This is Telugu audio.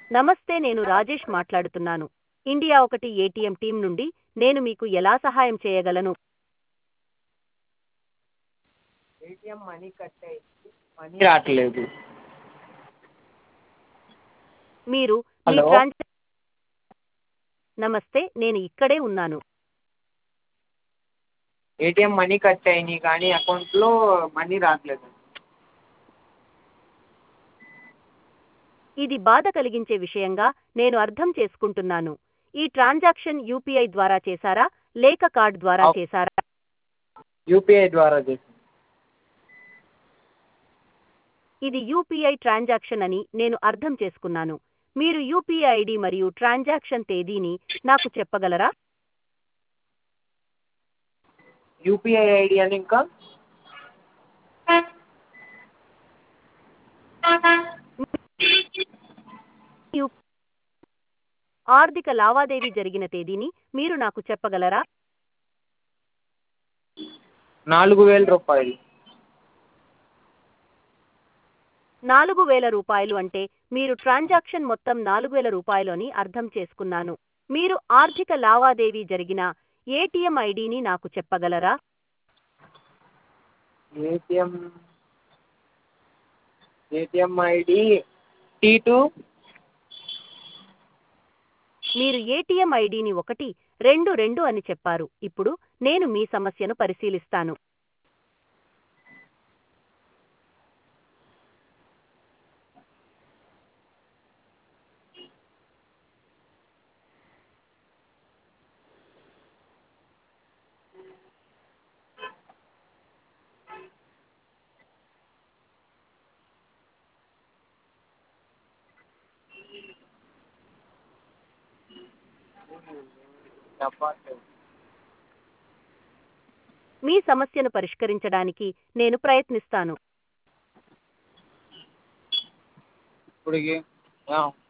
నమస్తే నేను రాజేష్ మాట్లాడుతున్నాను ఇండియా ఒకటి ఏటీఎం టీం నుండి నేను మీకు ఎలా సహాయం చేయగలను ఏటీఎం మనీ కట్ అయింది మనీ రావట్లేదు మీరు మీ హలో. ట్రాన్సా నమస్తే నేను ఇక్కడే ఉన్నాను ఏటీఎం మనీ కట్ అయినాయి కానీ అకౌంట్లో మనీ రావట్లేదు ఇది బాధ కలిగించే విషయంగా నేను అర్థం చేసుకుంటున్నాను ఈ ట్రాన్సాక్షన్ యూపీఐ ద్వారా చేశారా లేక కార్డ్ ద్వారా అవ్- చేశారా యూపీఐ ద్వారా చేసింది ఇది యూపీఐ ట్రాన్సాక్షన్ అని నేను అర్థం చేసుకున్నాను మీరు యూపీఐ ఐడి మరియు ట్రాన్సాక్షన్ తేదీని నాకు చెప్పగలరా యూపీఐ ఐడి అని ఇంకా యు- ఆర్థిక లావాదేవీ జరిగిన తేదీని మీరు నాకు చెప్పగలరా నాలుగు వేల రూపాయలు నాలుగు వేల రూపాయలు అంటే మీరు ట్రాన్సాక్షన్ మొత్తం నాలుగు వేల రూపాయలు అని అర్థం చేసుకున్నాను మీరు ఆర్థిక లావాదేవీ జరిగిన ఏటీఎం ఐడిని నాకు చెప్పగలరా ATM ATM ID T two మీరు ఏటీఎం ఐడిని ఒకటి రెండు రెండు అని చెప్పారు ఇప్పుడు నేను మీ సమస్యను పరిశీలిస్తాను చెప్పట్లేదు మీ సమస్యను పరిష్కరించడానికి నేను ప్రయత్నిస్తాను ఇప్పుడు